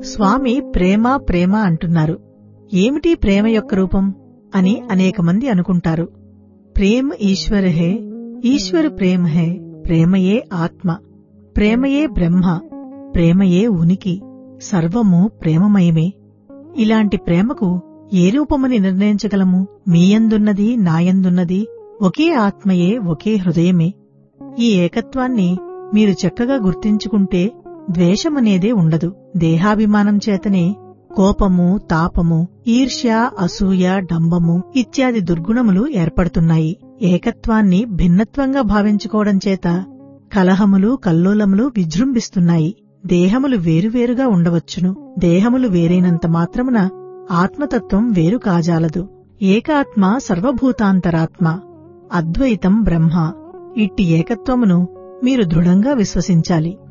స్వామి ప్రేమ ప్రేమ అంటున్నారు ఏమిటి ప్రేమ యొక్క రూపం అని అనేక మంది అనుకుంటారు ప్రేమ ఈశ్వర హే ఈశ్వర ప్రేమ హే ప్రేమయే ఆత్మ ప్రేమయే బ్రహ్మ ప్రేమయే ఉనికి సర్వము ప్రేమమయమే ఇలాంటి ప్రేమకు ఏ రూపమని నిర్ణయించగలము మీయందున్నది నాయందున్నది ఒకే ఆత్మయే ఒకే హృదయమే ఈ ఏకత్వాన్ని మీరు చక్కగా గుర్తించుకుంటే ద్వేషమనేదే ఉండదు దేహాభిమానం చేతనే కోపము తాపము ఈర్ష్య అసూయ డంబము ఇత్యాది దుర్గుణములు ఏర్పడుతున్నాయి ఏకత్వాన్ని భిన్నత్వంగా భావించుకోవడం చేత కలహములు కల్లోలములు విజృంభిస్తున్నాయి దేహములు వేరువేరుగా ఉండవచ్చును దేహములు వేరైనంత మాత్రమున ఆత్మతత్వం వేరు కాజాలదు ఏకాత్మ సర్వభూతాంతరాత్మ అద్వైతం బ్రహ్మ ఇట్టి ఏకత్వమును మీరు దృఢంగా విశ్వసించాలి